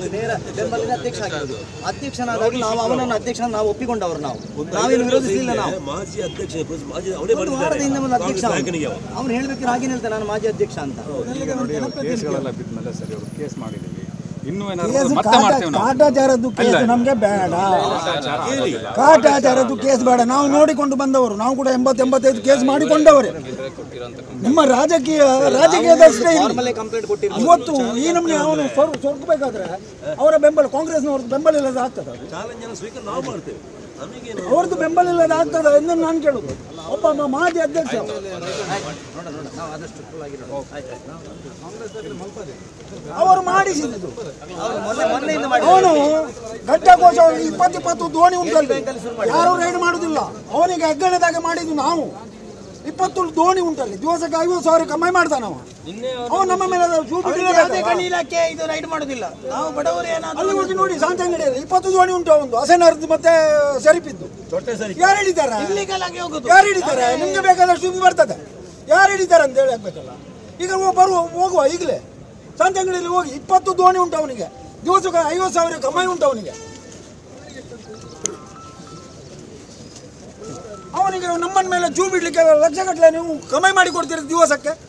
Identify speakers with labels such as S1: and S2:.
S1: ನೇರ ಬೆಂಬಲಿನ ಅಧ್ಯಕ್ಷ ಆಗಿರೋದು ಅಧ್ಯಕ್ಷನಾದಾಗ ನಾವು ಅವನನ್ನು ಅಧ್ಯಕ್ಷ ನಾವು ಒಪ್ಪಿಕೊಂಡವರು ನಾವು ನಾವೇನು ವಿರೋಧಿಸಲಿಲ್ಲ ನಾವು
S2: ಮಾಜಿ ಅಧ್ಯಕ್ಷ ಮಾಜಿ ಅವನೇ
S1: ಒಂದು ವಾರದ ಹಿಂದೆ ಒಂದು ಅಧ್ಯಕ್ಷ
S2: ಕಾಂಗ್ರೆಸ್ ನಾಯಕನಿಗೆ ಅವ.
S1: ಅವ್ನು ಹೇಳ್ಬೇಕಾದ್ರೆ ಹಾಗೆ ಹೇಳ್ತಾನೆ ನಾನು ಮಾಜಿ ಅಧ್ಯಕ್ಷ ಅಂತ
S3: ಈಗ ನೋಡಿ ಅವ್ರು ಕೇಸ್ಗಳೆಲ್ಲ ಬಿದ್ಮೇಲೆ ಸರಿ ಅವರು ಕೇಸ್ ಮಾಡಿದ್ದೀವಿ ಇನ್ನೂ
S4: ಕೇಸು
S3: ಏನಾದ್ರು ಮತ್ತೆ
S4: ಕಾಟ
S3: ಮಾಡ್ತೇವೆ ನಾವು
S4: ಕಾಟಾಚಾರದ್ದು ಕೇಸ್ ನಮಗೆ ಬೇಡ ಕಾಟಾಚಾರದ್ದು ಕೇಸ್ ಬೇಡ ನಾವು ನೋಡಿಕೊಂಡು ಬಂದವರು ನಾವು ಕೂಡ ಎಂಬತ್ತು ಎಂಬತ್ತೈದು ಕೇಸ್ ಮಾಡಿಕೊಂಡವರೇ ನಿಮ್ಮ ರಾಜಕೀಯ ರಾಜಕೀಯದಷ್ಟೇ ಇಲ್ಲಿ.
S1: ನಾರ್ಮಲ್ಲೇ ಕಂಪ್ಲೇಂಟ್ ಕೊಟ್ಟಿರ್ಬೋದು
S4: ಇವತ್ತು ಈ ನಮ್ಮನೆ ಅವನು ಸ್ವರ್ ಸ್ವರ್ಗಬೇಕಾದ್ರೆ ಅವರ ಬೆಂಬಲ ಕಾಂಗ್ರೆಸ್ನವ್ರದ್ದು ಬೆಂಬಲ ಇಲ್ಲದ ಆಗ್ತದೆ
S2: ಚಾಲೆಂಜ್ ಅನ್ನು ಸ್ವೀಕಾರ ನಾವು ಮಾಡ್ತೇವೆ ನಮಗೇನು
S4: ಅವ್ರದ್ದು ಬೆಂಬಲ ಇಲ್ಲದ ಆಗ್ತದೆ ಎಂದು ನಾನು ಕೇಳುದು ಒಬ್ಬ ಮ- ಮಾಜಿ ಅಧ್ಯಕ್ಷ
S1: ನೋಡ ನೋಡ ನಾವು ಆದಷ್ಟು full ಆಗಿರೋಣ ಆಯ್ತು
S4: ಅವರು ಮಾಡಿಸಿದ್ದು
S1: ಅವ್ರು ಮೊನ್ನೆ ಮೊನ್ನೆಯಿಂದ ಮಾಡಿ
S4: ಅವನು ಘಟ್ಟಘೋಷ ಇಪ್ಪತ್ತು ಇಪ್ಪತ್ತು ದೋಣಿ ಉಂಟಲ್ಲಿ ಯಾರು ರೈಡ್ ಮಾಡುದಿಲ್ಲ ಅವನಿಗೆ ಹೆಗ್ಗಣದಾಗ ಮಾಡಿದ್ದು ನಾವು ಇಪ್ಪತ್ತು ದೋಣಿ ಉಂಟಲ್ಲಿ ದಿವಸಕ್ಕೆ ಐವತ್ತು ಸಾವಿರ ಕಮ್ಮಿ ಮಾಡ್ತಾನ ಅವ ಅವ ನಮ್ಮ ಮೇಲೆ ಶೂ
S5: ಯಾವುದೇ ಗಣಿ ಇಲಾಖೆ ಇದು ರೈಡ್ ಮಾಡುದಿಲ್ಲ ನಾವು ಬಡವರು ಏನಾದ್ರು
S4: ಅಲ್ಲಿ ಹೋಗಿ ನೋಡಿ ಸಾಂತಂಗಡಿಯಲ್ಲಿ ಇಪ್ಪತ್ತು ದೋಣಿ ಉಂಟು ಒಂದು ಹಸನರ್ದು ಮತ್ತೆ ಸರಿಪಿದ್ದು
S2: ಚೊಟ್ಟೆ ಸರಿ
S4: ಯಾರು ಹಿಡಿತಾರೆ
S5: ಇಲ್ಲಿಗಲ್ ಆಗಿ ಹೋಗುದು
S4: ಯಾರು ಹಿಡಿತಾರೆ ನಿಮ್ಗೆ ಬೇಕಾದಷ್ಟು ಇದು ಬರ್ತದೆ ಯಾರು ಹಿಡಿತಾರೆ ಅಂತ ಹೇಳಿ ಆಗ್ಬೇಕಲ್ಲ ಈಗ ಹೋಗ್ ಬರುವ ಹೋಗುವ ಈಗಲೇ ಸಂತೆಂಗಡಿಯಲ್ಲಿ ಹೋಗಿ ಇಪ್ಪತ್ತು ದೋಣಿ ಉಂಟು ಅವನಿಗೆ ದಿವಸಕ್ಕೆ ಐವತ್ತು ಸಾವಿರ ಕಮಾಯಿ ಉಂಟು ಅವನಿಗೆ ಅವನಿಗೆ ನಮ್ಮನ ಮೇಲೆ ಜೂ ಬಿಡ್ಲಿಕ್ಕೆ ಲಕ್ಷ ಗಟ್ಟಲೆ ನೀವು ಕಮಾಯಿ ಮಾಡಿ ಕೊಡ್ತೀರಿ ದಿವಸಕ್ಕೆ